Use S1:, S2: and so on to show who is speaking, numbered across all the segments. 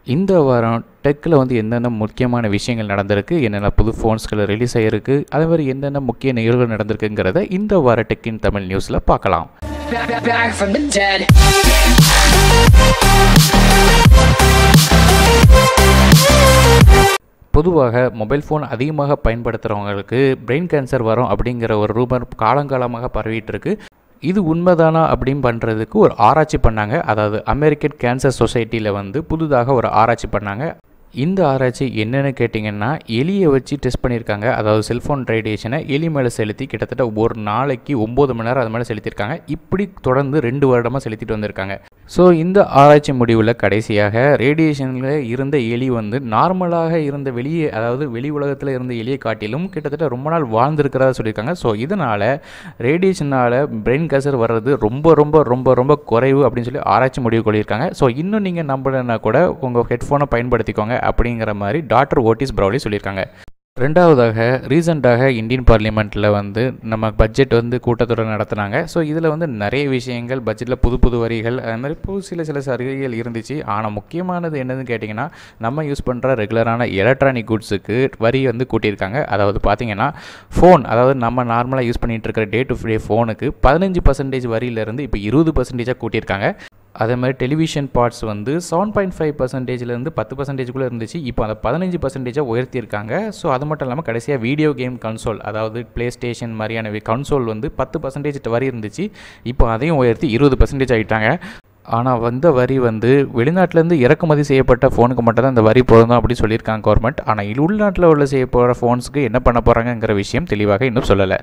S1: இந்த வாரம் டெக்கில் வந்து என்னென்ன முக்கியமான விஷயங்கள் நடந்திருக்கு என்னென்ன புது ஃபோன்ஸ்கள் ரிலீஸ் ஆகிருக்கு அதே மாதிரி என்னென்ன முக்கிய நிகழ்வுகள் நடந்திருக்குங்கிறத இந்த வார டெக்கின் தமிழ் நியூஸில் பார்க்கலாம்
S2: Back, back, back from the dead.
S1: பொதுவாக மொபைல் ஃபோன் அதிகமாக பயன்படுத்துகிறவங்களுக்கு பிரெயின் கேன்சர் வரும் அப்படிங்கிற ஒரு ரூமர் காலங்காலமாக பரவிட்டு இருக்கு இது உண்மைதானா அப்படின்னு பண்ணுறதுக்கு ஒரு ஆராய்ச்சி பண்ணாங்க அதாவது அமெரிக்கன் கேன்சர் சொசைட்டியில் வந்து புதுதாக ஒரு ஆராய்ச்சி பண்ணாங்க இந்த ஆராய்ச்சி என்னென்னு கேட்டிங்கன்னா எலியை வச்சு டெஸ்ட் பண்ணியிருக்காங்க அதாவது செல்ஃபோன் ரேடியேஷனை எலி மேலே செலுத்தி கிட்டத்தட்ட ஒரு நாளைக்கு ஒம்பது மணி நேரம் அது மேலே செலுத்தியிருக்காங்க இப்படி தொடர்ந்து ரெண்டு வருடமாக செலுத்திட்டு வந்திருக்காங்க ஸோ இந்த ஆராய்ச்சி முடிவில் கடைசியாக ரேடியேஷனில் இருந்த எலி வந்து நார்மலாக இருந்த வெளியே அதாவது வெளி உலகத்தில் இருந்த எலியை காட்டிலும் கிட்டத்தட்ட ரொம்ப நாள் வாழ்ந்திருக்கிறதா சொல்லியிருக்காங்க ஸோ இதனால் ரேடியேஷனால் பிரெயின் கேன்சர் வர்றது ரொம்ப ரொம்ப ரொம்ப ரொம்ப குறைவு அப்படின்னு சொல்லி ஆராய்ச்சி முடிவு கொள்ளியிருக்காங்க ஸோ இன்னும் நீங்கள் நம்பலைன்னா கூட உங்கள் ஹெட்ஃபோனை பயன்படுத்திக்கோங்க அப்படிங்கிற மாதிரி டாக்டர் ஓட்டிஸ் ப்ரௌலி சொல்லியிருக்காங்க ரெண்டாவதாக ரீசெண்டாக இந்தியன் பார்லிமெண்ட்டில் வந்து நம்ம பட்ஜெட் வந்து கூட்டத்தொடர் நடத்துனாங்க ஸோ இதில் வந்து நிறைய விஷயங்கள் பட்ஜெட்டில் புது புது வரிகள் அது மாதிரி புது சில சில சலுகைகள் இருந்துச்சு ஆனால் முக்கியமானது என்னதுன்னு கேட்டிங்கன்னா நம்ம யூஸ் பண்ணுற ரெகுலரான எலக்ட்ரானிக் குட்ஸுக்கு வரி வந்து கூட்டியிருக்காங்க அதாவது பார்த்தீங்கன்னா ஃபோன் அதாவது நம்ம நார்மலாக யூஸ் பண்ணிகிட்டு இருக்கிற டே டு டே ஃபோனுக்கு பதினஞ்சு பர்சன்டேஜ் வரியிலேருந்து இப்போ இருபது பர்சன்டேஜாக கூட்டியிருக்காங்க அதே மாதிரி டெலிவிஷன் பார்ட்ஸ் வந்து செவன் பாயிண்ட் ஃபைவ் பர்சன்டேஜ்லேருந்து பத்து பர்சன்டேஜ்குள்ளே இருந்துச்சு இப்போ அதை பதினஞ்சு பர்சன்டேஜாக உயர்த்தியிருக்காங்க ஸோ அது மட்டும் இல்லாமல் கடைசியாக வீடியோ கேம் கன்சோல் அதாவது ப்ளே ஸ்டேஷன் மாதிரியான கன்சோல் வந்து பத்து பர்சன்டேஜ் வரி இருந்துச்சு இப்போ அதையும் உயர்த்தி இருபது பர்சன்டேஜ் ஆகிட்டாங்க ஆனால் வந்த வரி வந்து வெளிநாட்டிலேருந்து இறக்குமதி செய்யப்பட்ட ஃபோனுக்கு மட்டும் தான் இந்த வரி பொருந்தும் அப்படின்னு சொல்லியிருக்காங்க கவர்மெண்ட் ஆனால் உள்நாட்டில் உள்ள செய்ய போகிற ஃபோன்ஸுக்கு என்ன பண்ண போகிறாங்கங்கிற விஷயம் தெளிவாக இன்னும் சொல்லலை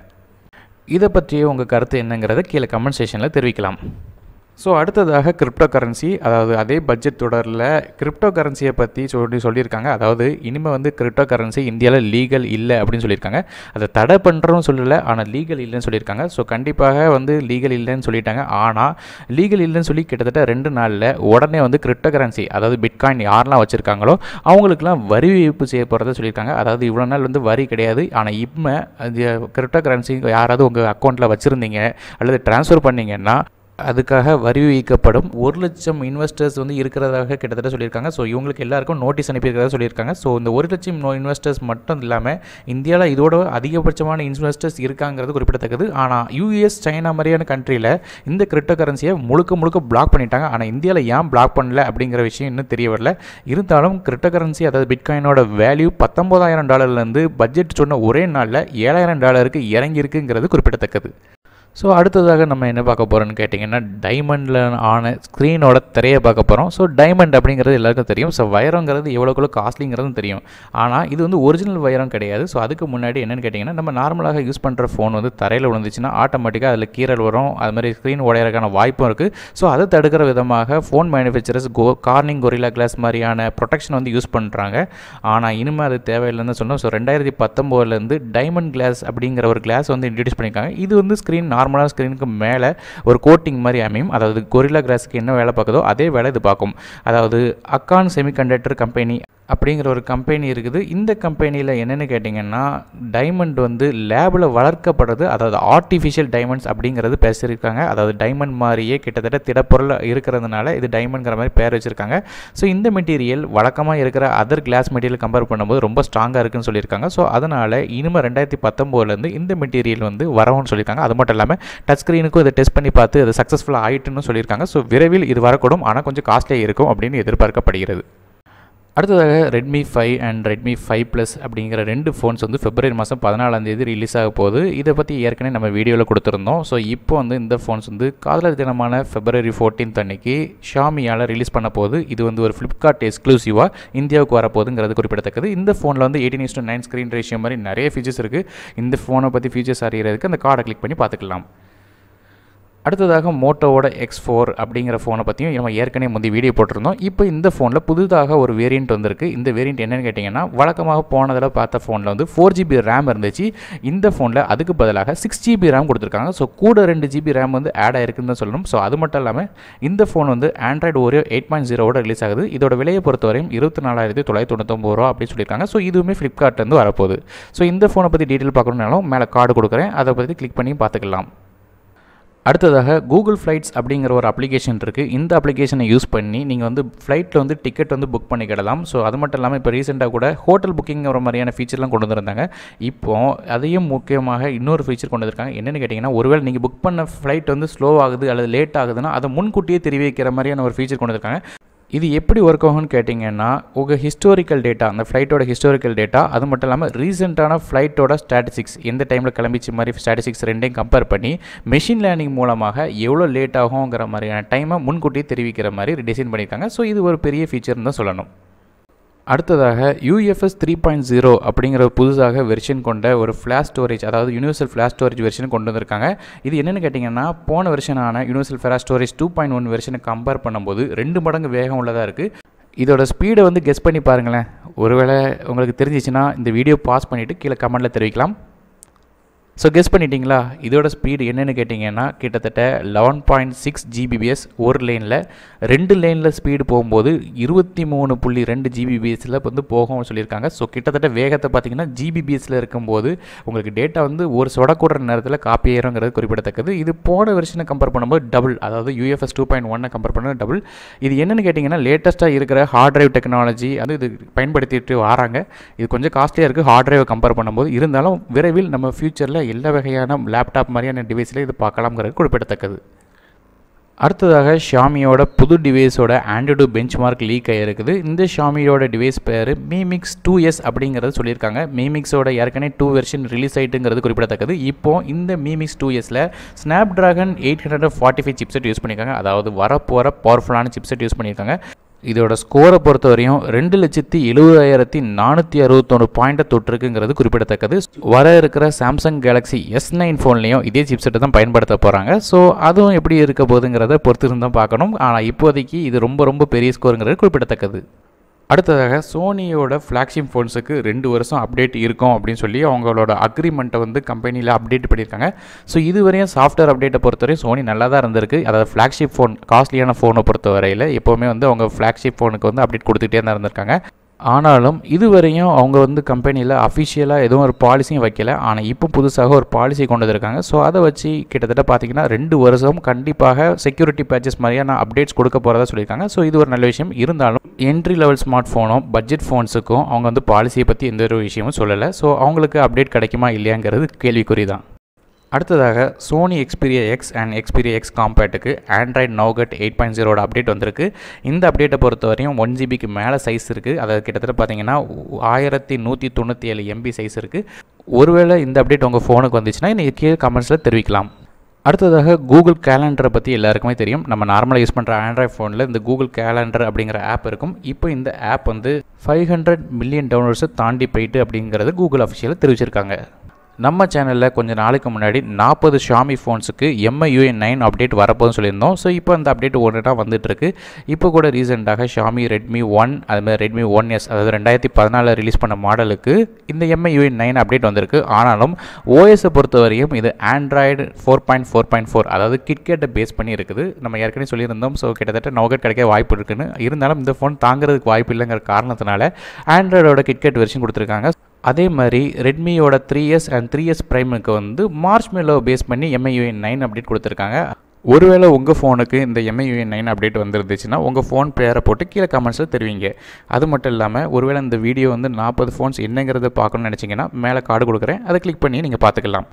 S1: இதை பற்றிய உங்கள் கருத்து என்னங்கிறத கீழே கமெண்ட் செஷனில் தெரிவிக்கலாம் ஸோ அடுத்ததாக கிரிப்டோ கரன்சி அதாவது அதே பட்ஜெட் தொடரில் கிரிப்டோ கரன்சியை பற்றி சொல்லி சொல்லியிருக்காங்க அதாவது இனிமேல் வந்து கிரிப்டோ கரன்சி இந்தியாவில் லீகல் இல்லை அப்படின்னு சொல்லியிருக்காங்க அதை தடை பண்ணுறோம் சொல்லலை ஆனால் லீகல் இல்லைன்னு சொல்லியிருக்காங்க ஸோ கண்டிப்பாக வந்து லீகல் இல்லைன்னு சொல்லிட்டாங்க ஆனால் லீகல் இல்லைன்னு சொல்லி கிட்டத்தட்ட ரெண்டு நாளில் உடனே வந்து கிரிப்டோ கரன்சி அதாவது பிட்காயின் யாரெல்லாம் வச்சுருக்காங்களோ அவங்களுக்குலாம் வரி விதிப்பு செய்ய போகிறத சொல்லியிருக்காங்க அதாவது இவ்வளோ நாள் வந்து வரி கிடையாது ஆனால் இப்போ அது கிரிப்டோ கரன்சி யாராவது உங்கள் அக்கௌண்ட்டில் வச்சுருந்தீங்க அல்லது ட்ரான்ஸ்ஃபர் பண்ணீங்கன்னா அதுக்காக வரி விதிக்கப்படும் ஒரு லட்சம் இன்வெஸ்டர்ஸ் வந்து இருக்கிறதாக கிட்டத்தட்ட சொல்லியிருக்காங்க ஸோ இவங்களுக்கு எல்லாருக்கும் நோட்டீஸ் அனுப்பியிருக்கிறதா சொல்லியிருக்காங்க ஸோ இந்த ஒரு லட்சம் நோ இன்வெஸ்டர்ஸ் மட்டும் இல்லாமல் இந்தியாவில் இதோட அதிகபட்சமான இன்வெஸ்டர்ஸ் இருக்காங்கிறது குறிப்பிடத்தக்கது ஆனால் யூஎஸ் சைனா மாதிரியான கண்ட்ரியில் இந்த கிரிப்டோ கரன்சியை முழுக்க முழுக்க பிளாக் பண்ணிட்டாங்க ஆனால் இந்தியாவில் ஏன் பிளாக் பண்ணல அப்படிங்கிற விஷயம் இன்னும் தெரிய வரல இருந்தாலும் கிரிப்டோ கரன்சி அதாவது பிட்காயினோட வேல்யூ பத்தொம்போதாயிரம் டாலர்லேருந்து பட்ஜெட் சொன்ன ஒரே நாளில் ஏழாயிரம் டாலருக்கு இறங்கியிருக்குங்கிறது குறிப்பிடத்தக்கது ஸோ அடுத்ததாக நம்ம என்ன பார்க்க போகிறோம்னு கேட்டிங்கன்னா டைமண்டில் ஆன ஸ்க்ரீனோட திரையை பார்க்க போகிறோம் ஸோ டைமண்ட் அப்படிங்கிறது எல்லாருக்கும் தெரியும் ஸோ வைரங்கிறது எவ்வளோக்குள்ள காஸ்ட்லிங்கிறதும் தெரியும் ஆனால் இது வந்து ஒரிஜினல் வைரம் கிடையாது ஸோ அதுக்கு முன்னாடி என்னென்னு கேட்டிங்கன்னா நம்ம நார்மலாக யூஸ் பண்ணுற ஃபோன் வந்து தரையில் விழுந்துச்சுன்னா ஆட்டோமேட்டிக்காக அதில் கீரல் வரும் அது மாதிரி ஸ்க்ரீன் உடையறதுக்கான வாய்ப்பும் இருக்குது ஸோ அதை தடுக்கிற விதமாக ஃபோன் மேனுஃபேக்சரர்ஸ் கோ கார்னிங் கொரிலா கிளாஸ் மாதிரியான ப்ரொடெக்ஷன் வந்து யூஸ் பண்ணுறாங்க ஆனால் இனிமேல் அது தேவையில்லைன்னு சொன்னோம் ஸோ ரெண்டாயிரத்தி பத்தொம்போதுலேருந்து டைமண்ட் கிளாஸ் அப்படிங்கிற ஒரு கிளாஸ் வந்து இன்ட்ரடியூஸ் பண்ணியிருக்காங்க இது வந்து ஸ்க்ரீன் நார்மலான ஸ்க்ரீனுக்கு மேலே ஒரு கோட்டிங் மாதிரி அமையும் அதாவது கொரில்லா கிளாஸுக்கு என்ன வேலை பார்க்குதோ அதே வேலை இது பார்க்கும் அதாவது அக்கான் செமிகண்டக்டர் கம்பெனி அப்படிங்கிற ஒரு கம்பெனி இருக்குது இந்த கம்பெனியில் என்னென்னு கேட்டிங்கன்னா டைமண்ட் வந்து லேபில் வளர்க்கப்படுறது அதாவது ஆர்டிஃபிஷியல் டைமண்ட்ஸ் அப்படிங்கிறது பேசியிருக்காங்க அதாவது டைமண்ட் மாதிரியே கிட்டத்தட்ட திடப்பொருள் இருக்கிறதுனால இது டைமண்ட்ங்கிற மாதிரி பேர் வச்சுருக்காங்க ஸோ இந்த மெட்டீரியல் வழக்கமாக இருக்கிற அதர் கிளாஸ் மெட்டீரியல் கம்பேர் பண்ணும்போது ரொம்ப ஸ்ட்ராங்காக இருக்குன்னு சொல்லியிருக்காங்க ஸோ அதனால் இனிமேல் ரெண்டாயிரத்தி பத்தொம்போதுலேருந்து இந்த மெட்டீரியல் வந்து வரவும்னு சொல்லியிருக்காங்க அது மட்டும் இல்லாமல் டச் ஸ்க்ரீனுக்கும் இதை டெஸ்ட் பண்ணி பார்த்து அது சக்ஸஸ்ஃபுல்லாக ஆகிட்டுன்னு சொல்லியிருக்காங்க ஸோ விரைவில் இது வரக்கூடும் ஆனால் கொஞ்சம் காஸ்ட்லியாக இருக்கும் அப்படின்னு எதிர்பார்க்கப்படுகிறது அடுத்ததாக Redmi five and Redmi five plus அப்படிங்கிற ரெண்டு ஃபோன்ஸ் வந்து பிப்ரவரி மாதம் பதினாலாம் தேதி ரிலீஸ் ஆக போகுது இதை பற்றி ஏற்கனவே நம்ம வீடியோவில் கொடுத்துருந்தோம் ஸோ இப்போ வந்து இந்த ஃபோன்ஸ் வந்து காதலர் தினமான பிப்ரவரி ஃபோர்டீன்த் அன்னைக்கு ஷாமியால் ரிலீஸ் பண்ண போகுது இது வந்து ஒரு ஃப்ளிப்கார்ட் எக்ஸ்க்ளூசிவாக இந்தியாவுக்கு வரப்போகுதுங்கிறது குறிப்பிடத்தக்கது இந்த ஃபோனில் வந்து eighteen is to nine screen ratio மாதிரி நிறைய ஃபீச்சர்ஸ் இருக்குது இந்த ஃபோனை பற்றி ஃபீச்சர்ஸ் அறிகிறதுக்கு அந்த கார்டை கிளிக் பண்ணி பார்த்துக்கலாம் அடுத்ததாக மோட்டோவோட எக்ஸ் ஃபோர் அப்படிங்கிற ஃபோனை பற்றியும் நம்ம ஏற்கனவே முந்தைய வீடியோ போட்டிருந்தோம் இப்போ இந்த ஃபோனில் புதுதாக ஒரு வேரியண்ட் வந்திருக்கு இந்த வேரியண்ட் என்னென்னு கேட்டிங்கன்னா வழக்கமாக போன தடவை பார்த்த ஃபோனில் வந்து ஃபோர் ஜிபி ரேம் இருந்துச்சு இந்த ஃபோனில் அதுக்கு பதிலாக சிக்ஸ் ஜிபி ரேம் கொடுத்துருக்காங்க ஸோ கூட ரெண்டு ஜிபி ரேம் வந்து ஆட் ஆயிருக்குன்னு தான் சொல்லணும் ஸோ அது மட்டும் இல்லாமல் இந்த ஃபோன் வந்து ஆண்ட்ராய்டு ஓரியோ எயிட் பாயிண்ட் ஜீரோவோட ரிலீஸ் ஆகுது இதோட விலையை பொறுத்தவரையும் இருபத்தி நாலாயிரத்தி தொள்ளாயிரத்தி தொண்ணூத்தொம்பது ரூபா அப்படின்னு சொல்லியிருக்காங்க ஸோ இதுவுமே ஃப்ளிப்கார்ட்லேருந்து வரப்போகுது ஸோ இந்த ஃபோனை பற்றி டீட்டெயில் பார்க்கணுன்னாலும் மேலே கார்டு கொடுக்குறேன் அதை பற்றி கிளிக் பண்ணி பார்த்துக்கலாம் அடுத்ததாக கூகுள் ஃப்ளைட்ஸ் அப்படிங்கிற ஒரு அப்ளிகேஷன் இருக்குது இந்த அப்ளிகேஷனை யூஸ் பண்ணி நீங்கள் வந்து ஃப்ளைட்டில் வந்து டிக்கெட் வந்து புக் பண்ணிக்கிடலாம் ஸோ அது மட்டும் இல்லாமல் இப்போ ரீசெண்டாக கூட ஹோட்டல் புக்கிங்கிற மாதிரியான ஃபீச்சர்லாம் கொண்டு வந்திருந்தாங்க இப்போ அதையும் முக்கியமாக இன்னொரு ஃபீச்சர் கொண்டு வந்திருக்காங்க என்னென்னு கேட்டிங்கன்னா ஒருவேளை நீங்கள் புக் பண்ண ஃப்ளைட் வந்து ஸ்லோ ஆகுது அல்லது லேட் ஆகுதுன்னா அதை முன்கூட்டியே தெரிவிக்கிற மாதிரியான ஒரு ஃபீச்சர் கொண்டு வந்திருக்காங்க இது எப்படி ஒர்க் ஆகும்னு கேட்டிங்கன்னா உங்கள் ஹிஸ்டாரிக்கல் டேட்டா அந்த ஃப்ளைட்டோட ஹிஸ்டாரிக்கல் டேட்டா அது மட்டும் இல்லாமல் ரீசெண்டான ஃப்ளைட்டோட ஸ்டாட்டிஸ்டிக்ஸ் எந்த டைமில் கிளம்பிச்சு மாதிரி ஸ்டாட்டிஸ்டிக்ஸ் ரெண்டையும் கம்பேர் பண்ணி மெஷின் லேர்னிங் மூலமாக எவ்வளோ லேட் ஆகுங்கிற மாதிரியான டைமை முன்கூட்டியே தெரிவிக்கிற மாதிரி டிசைன் பண்ணியிருக்காங்க ஸோ இது ஒரு பெரிய ஃபீச்சர்னு தான் சொல்லணும் அடுத்ததாக யூஎஃப்எஸ் த்ரீ பாயிண்ட் ஜீரோ அப்படிங்கிற புதுசாக வெர்ஷன் கொண்ட ஒரு ஃப்ளாஷ் ஸ்டோரேஜ் அதாவது யூனிவர்சல் ஃப்ளாஷ் ஸ்டோரேஜ் வெர்ஷன் கொண்டு வந்திருக்காங்க இது என்னென்னு கேட்டிங்கன்னா போன வெர்ஷனான universal flash storage two point one வெர்ஷனை கம்பேர் பண்ணும்போது ரெண்டு மடங்கு வேகம் உள்ளதாக இருக்குது இதோட ஸ்பீடை வந்து கெஸ் பண்ணி பாருங்களேன் ஒருவேளை உங்களுக்கு தெரிஞ்சிச்சுன்னா இந்த வீடியோ பாஸ் பண்ணிவிட்டு கீழே கமெண்ட்டில் தெரிவிக்கலாம் ஸோ கெஸ் பண்ணிட்டீங்களா இதோட ஸ்பீடு என்னென்னு கேட்டிங்கன்னா கிட்டத்தட்ட லெவன் பாயிண்ட் சிக்ஸ் ஜிபிபிஎஸ் ஒரு லேனில் ரெண்டு லேனில் ஸ்பீடு போகும்போது இருபத்தி மூணு புள்ளி ரெண்டு ஜிபிபிஎஸில் வந்து போகும்னு சொல்லியிருக்காங்க ஸோ கிட்டத்தட்ட வேகத்தை பார்த்தீங்கன்னா ஜிபிபிஎஸில் இருக்கும்போது உங்களுக்கு டேட்டா வந்து ஒரு சொடக்கூடுற நேரத்தில் காப்பி ஆயிருங்கிறது குறிப்பிடத்தக்கது இது போன வெர்ஷனை கம்பேர் பண்ணும்போது டபுள் அதாவது யூஎஃப்எஸ் டூ பாயிண்ட் ஒன்னை கம்பேர் பண்ண டபுள் இது என்னென்னு கேட்டிங்கன்னா லேட்டஸ்ட்டாக இருக்கிற ஹார்ட் டிரைவ் டெக்னாலஜி அது இது பயன்படுத்திட்டு வராங்க இது கொஞ்சம் காஸ்ட்லியாக இருக்குது ஹார்ட் டிரைவை கம்பேர் பண்ணும்போது இருந்தாலும் விரைவில் நம்ம ஃப்யூச்சரில் எல்லா வகையான லேப்டாப் மாதிரியான டிவைஸில் இது பார்க்கலாம்ங்கிறது குறிப்பிடத்தக்கது அடுத்ததாக ஷாமியோட புது டிவைஸோட ஆண்ட்ராய்டு பெஞ்ச் மார்க் லீக் ஆகிருக்குது இந்த ஷாமியோட டிவைஸ் பேர் மீமிக்ஸ் டூ எஸ் அப்படிங்கிறது சொல்லியிருக்காங்க மீமிக்ஸோட ஏற்கனவே டூ வெர்ஷன் ரிலீஸ் ஆகிட்டுங்கிறது குறிப்பிடத்தக்கது இப்போ இந்த மீமிக்ஸ் டூ எஸில் Snapdragon eight hundred forty five chipset use பண்ணியிருக்காங்க அதாவது வரப்போகிற பவர்ஃபுல்லான சிப்செட் யூஸ் பண்ணியிருக்காங்க இதோட ஸ்கோரை பொறுத்த வரையும் ரெண்டு லட்சத்தி எழுபதாயிரத்தி நானூற்றி அறுபத்தொன்று பாயிண்ட்டை தொட்டிருக்குங்கிறது குறிப்பிடத்தக்கது வர இருக்கிற சாம்சங் கேலக்ஸி எஸ் நைன் ஃபோன்லேயும் இதே சிப்செட்டை தான் பயன்படுத்த போகிறாங்க ஸோ அதுவும் எப்படி இருக்க போகுதுங்கிறத பொறுத்து இருந்தால் பார்க்கணும் ஆனால் இப்போதைக்கு இது ரொம்ப ரொம்ப பெரிய ஸ்கோருங்கிறது குறிப்பிடத்தக்கது அடுத்ததாக சோனியோட ஃப்ளாக்ஷிப் ஃபோன்ஸுக்கு ரெண்டு வருஷம் அப்டேட் இருக்கும் அப்படின்னு சொல்லி அவங்களோட அக்ரிமெண்ட்டை வந்து கம்பெனியில் அப்டேட் பண்ணியிருக்காங்க ஸோ இதுவரையும் சாஃப்ட்வேர் அப்டேட்டை பொறுத்தவரை சோனி நல்லா தான் இருந்திருக்கு அதாவது ஃப்ளாக்ஷிப் ஃபோன் காஸ்ட்லியான ஃபோனை பொறுத்த வரையில் எப்போவுமே வந்து அவங்க ஃப்ளாக்ஷிப் ஃபோனுக்கு வந்து அப்டேட் கொடுத்துட்டே தான் இருந்திருக்காங்க ஆனாலும் இதுவரையும் அவங்க வந்து கம்பெனியில் அஃபிஷியலாக எதுவும் ஒரு பாலிசியும் வைக்கல ஆனால் இப்போ புதுசாக ஒரு பாலிசி கொண்டு வந்திருக்காங்க ஸோ அதை வச்சு கிட்டத்தட்ட பார்த்தீங்கன்னா ரெண்டு வருஷம் கண்டிப்பாக செக்யூரிட்டி பேச்சஸ் மாதிரியான அப்டேட்ஸ் கொடுக்க போகிறதா சொல்லியிருக்காங்க ஸோ இது ஒரு நல்ல விஷயம் இருந்தாலும் என்ட்ரி லெவல் ஸ்மார்ட் ஃபோனும் பட்ஜெட் ஃபோன்ஸுக்கும் அவங்க வந்து பாலிசியை பற்றி எந்த ஒரு விஷயமும் சொல்லலை ஸோ அவங்களுக்கு அப்டேட் கிடைக்குமா இல்லையாங்கிறது கேள்விக்குறி தான் அடுத்ததாக Sony Xperia X and Xperia X காம்பேட்டுக்கு ஆண்ட்ராய்ட் நோகட் எயிட் பாயிண்ட் ஜீரோட அப்டேட் வந்திருக்கு இந்த அப்டேட்டை பொறுத்த வரையும் ஒன் ஜிபிக்கு மேலே சைஸ் இருக்குது அதாவது கிட்டத்தட்ட பார்த்தீங்கன்னா ஆயிரத்தி நூற்றி தொண்ணூற்றி ஏழு எம்பி சைஸ் இருக்குது ஒருவேளை இந்த அப்டேட் உங்கள் ஃபோனுக்கு வந்துச்சுன்னா நீங்கள் கீழே கமெண்ட்ஸில் தெரிவிக்கலாம் அடுத்ததாக கூகுள் கேலண்டரை பற்றி எல்லாருக்குமே தெரியும் நம்ம நார்மலாக யூஸ் பண்ணுற ஆண்ட்ராய்ட் ஃபோனில் இந்த கூகுள் கேலண்டர் அப்படிங்கிற ஆப் இருக்கும் இப்போ இந்த ஆப் வந்து ஃபைவ் ஹண்ட்ரட் மில்லியன் டவுன்லோட்ஸை தாண்டி போயிட்டு அப்படிங்கிறது கூகுள் அஃபிஷியலாக தெரிவிச்சிருக்காங்க நம்ம சேனலில் கொஞ்ச நாளைக்கு முன்னாடி நாற்பது ஷாமி ஃபோன்ஸுக்கு எம்ஐயூஏ நைன் அப்டேட் வரப்போகுதுன்னு சொல்லியிருந்தோம் ஸோ இப்போ அந்த அப்டேட் ஒன்றுனா வந்துட்டுருக்கு இப்போ கூட ரீசெண்டாக ஷாமி ரெட்மி ஒன் அதுமாதிரி ரெட்மி ஒன் எஸ் அதாவது ரெண்டாயிரத்தி பதினாலில் ரிலீஸ் பண்ண மாடலுக்கு இந்த எம்ஐயூஏ நைன் அப்டேட் வந்திருக்கு ஆனாலும் ஓஎஸை பொறுத்தவரையும் இது Android four point four point four அதாவது கிட்கேட்டை பேஸ் பண்ணி இருக்குது நம்ம ஏற்கனவே சொல்லியிருந்தோம் ஸோ கிட்டத்தட்ட நோகட் கிடைக்க வாய்ப்பு இருக்குன்னு இருந்தாலும் இந்த ஃபோன் தாங்கிறதுக்கு வாய்ப்பு இல்லைங்கிற காரணத்தினால ஆண்ட்ராய்டோட கிட்கேட் வெர்ஷன் கொடுத்துருக்காங்க அதே மாதிரி ரெட்மியோட three S and three S ப்ரைமுக்கு வந்து மார்ச் மேலோ பேஸ் பண்ணி எம்ஐயூஏ நைன் அப்டேட் கொடுத்துருக்காங்க ஒருவேளை உங்கள் ஃபோனுக்கு இந்த எம்ஐயூஏ நைன் அப்டேட் வந்துருந்துச்சுன்னா உங்கள் ஃபோன் பேரை போட்டு கீழே கமெண்ட்ஸில் தெரிவிங்க அது மட்டும் இல்லாமல் ஒருவேளை இந்த வீடியோ வந்து நாற்பது ஃபோன்ஸ் என்னங்கிறத பார்க்கணும்னு நினச்சிங்கன்னா மேலே கார்டு கொடுக்குறேன் அதை கிளிக் பண்ணி நீங்கள் பார்த்துக்கலாம்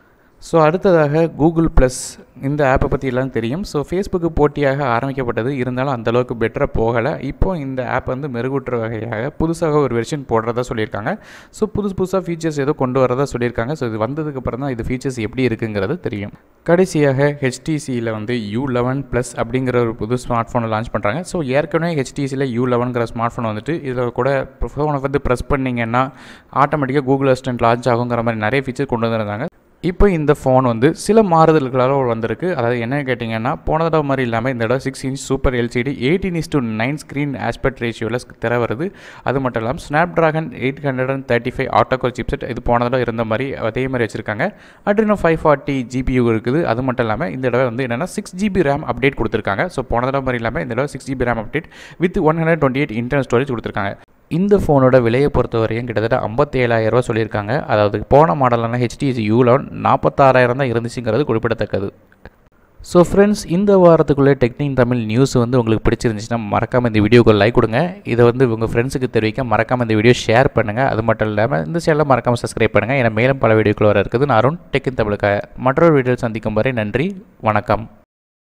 S1: ஸோ அடுத்ததாக கூகுள் ப்ளஸ் இந்த ஆப்பை பற்றி எல்லாம் தெரியும் ஸோ ஃபேஸ்புக்கு போட்டியாக ஆரம்பிக்கப்பட்டது இருந்தாலும் அந்தளவுக்கு பெட்டராக போகலை இப்போ இந்த ஆப் வந்து மெருகூட்டுற வகையாக புதுசாக ஒரு வெர்ஷன் போடுறதா சொல்லியிருக்காங்க ஸோ புதுசு புதுசாக ஃபீச்சர்ஸ் ஏதோ கொண்டு வரதா சொல்லியிருக்காங்க ஸோ இது வந்ததுக்கப்புறம் தான் இது ஃபீச்சர்ஸ் எப்படி இருக்குங்கிறது தெரியும் கடைசியாக ஹெச்டிசியில் வந்து யூ லெவன் ப்ளஸ் அப்படிங்கிற ஒரு புது ஸ்மார்ட் ஃபோனை லான்ச் பண்ணுறாங்க ஸோ ஏற்கனவே ஹெச்டிசியில் யூ லெவனுங்கிற ஸ்மார்ட் ஃபோன் வந்துட்டு இதில் கூட ஃபோனை வந்து ப்ரெஸ் பண்ணிங்கன்னா ஆட்டோமேட்டிக்காக கூகுள் அசிஸ்டன்ட் லான்ச் ஆகுங்கிற மாதிரி நிறைய ஃபீச்சர் கொண்டு வந்திருந்தாங்க இப்போ இந்த ஃபோன் வந்து சில மாறுதல்களால் வந்திருக்கு அதாவது என்ன கேட்டிங்கன்னா போன தடவை மாதிரி இல்லாமல் இந்த தடவை six inch super LCD eighteen is to nine screen aspect ரேஷியோவில் திற வருது அது மட்டும் இல்லாமல் Snapdragon eight hundred and thirty five octa core chipset இது போன தடவை இருந்த மாதிரி அதே மாதிரி வச்சிருக்காங்க அட்ரினோ ஃபைவ் ஃபார்ட்டி ஜிபியூ இருக்குது அது மட்டும் இல்லாமல் இந்த தடவை வந்து என்னென்னா சிக்ஸ் ஜிபி ரேம் அப்டேட் கொடுத்துருக்காங்க ஸோ போன தடவை மாதிரி இல்லாமல் இந்த தடவை six GB RAM update with one hundred twenty eight internal storage கொடுத்துருக்காங்க இந்த ஃபோனோட விலையை பொறுத்தவரையும் கிட்டத்தட்ட ஐம்பத்தேழாயிரரூவா சொல்லியிருக்காங்க அதாவது போன மாடலான ஹெச்டிசி யூவில் நாற்பத்தாறாயிரம் தான் இருந்துச்சுங்கிறது குறிப்பிடத்தக்கது ஸோ ஃப்ரெண்ட்ஸ் இந்த வாரத்துக்குள்ளே டெக்னிக் தமிழ் நியூஸ் வந்து உங்களுக்கு பிடிச்சிருந்துச்சுன்னா மறக்காமல் இந்த வீடியோக்கு லைக் கொடுங்க இதை வந்து உங்கள் ஃப்ரெண்ட்ஸுக்கு தெரிவிக்க மறக்காமல் இந்த வீடியோ ஷேர் பண்ணுங்கள் அது மட்டும் இல்லாமல் இந்த சேனலை மறக்காமல் சப்ஸ்கிரைப் பண்ணுங்கள் ஏன்னா மேலும் பல வீடியோக்கள் வர இருக்குது நான் அருண் டெக்கின் தமிழுக்காக மற்றொரு வீடியோ சந்திக்கும் வரை நன்றி வணக்கம்